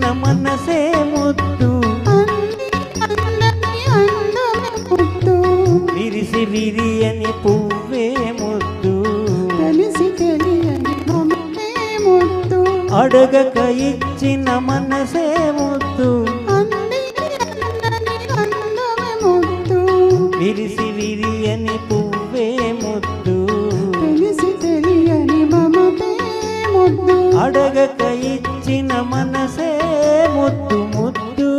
మనసే ముద్దు అంది అందరి అందమే ముద్దు విరిసి విరియని పువ్వే ముద్దు తెలిసి తెలియని మమతే ముద్దు అడగక ఇచ్చిన మనసే ముద్దు అంది అందరి అందమే ముద్దు విరిసి విరియని పువ్వే ముద్దు తెలిసి తెలియని మమతే ముద్దు అడగక ఇచ్చిన మనసే ముద్దు ముద్దు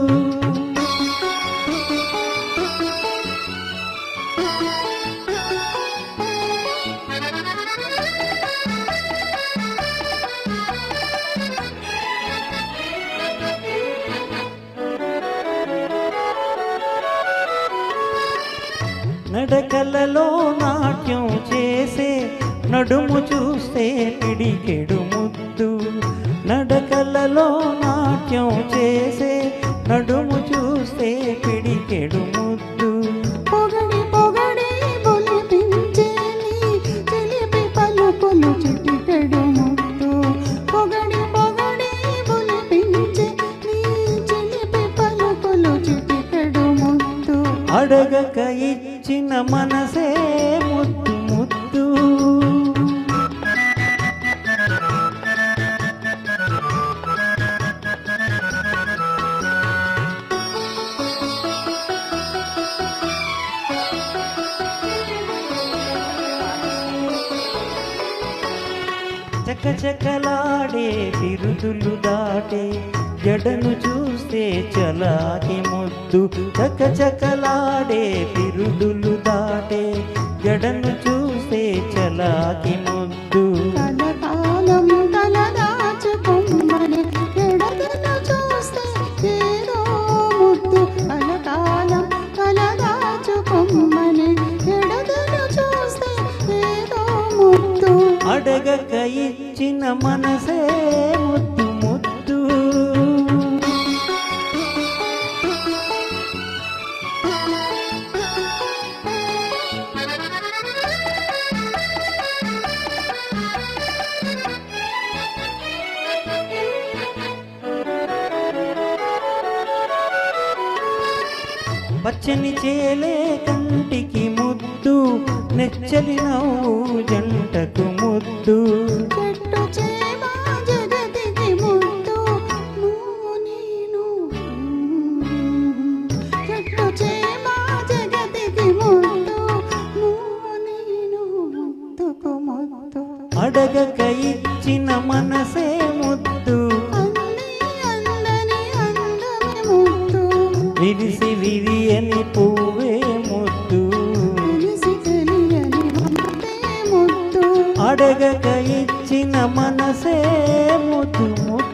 నడకలలో నాట్యం చేసే నడుము చూస్తే పిడికెడు ముద్దు నడకలలో నాట్యం చేసే నడుము చూస్తే పిడికెడు ముద్దు పొగడి పొగడి బొలిపించే నీ చిలిపి పలుకులు చిటికెడు ముద్దు పొగడి పొగడి బొలిపించే నీ చిలిపి పలుకులు చిటికెడు ముద్దు అడగక ఇచ్చిన మనసే ముద్దు ముద్దు చకచకలాడే బిరుదులు దాటే జడను చూస్తే చలాకి ముద్దు చకచకలాడే బిరుదులు దాటే జడను చూస్తే చలాకి ముద్దు కలకాలం తలదాచుకుమ్మని ఎడతను చూస్తే ఏదో ముద్దు కలకాలం తలదాచుకుమ్మని ఎడతను చూస్తే ఏదో ముద్దు అడగక ఇచ్చిన మనసే ముద్దు ముద్దు పచ్చని చేలే కంటికి ముద్దు నెచ్చలి నవ్వు జంటకు ముద్దు చెట్టు చేమ జగతికి ముద్దు నువ్వు నేను చెట్టు చేమ జగతికి ముద్దు నువ్వు నేను ముద్దుకు ముద్దు అడగక ఇచ్చిన మనసే ముద్దు అంది అందని అందమే ముద్దు విరిసి విరియని పువ్వే ముద్దు తెలిసి తెలియని మమతే ముద్దు అడగక ఇచ్చిన మనసే ముద్దు ముద్దు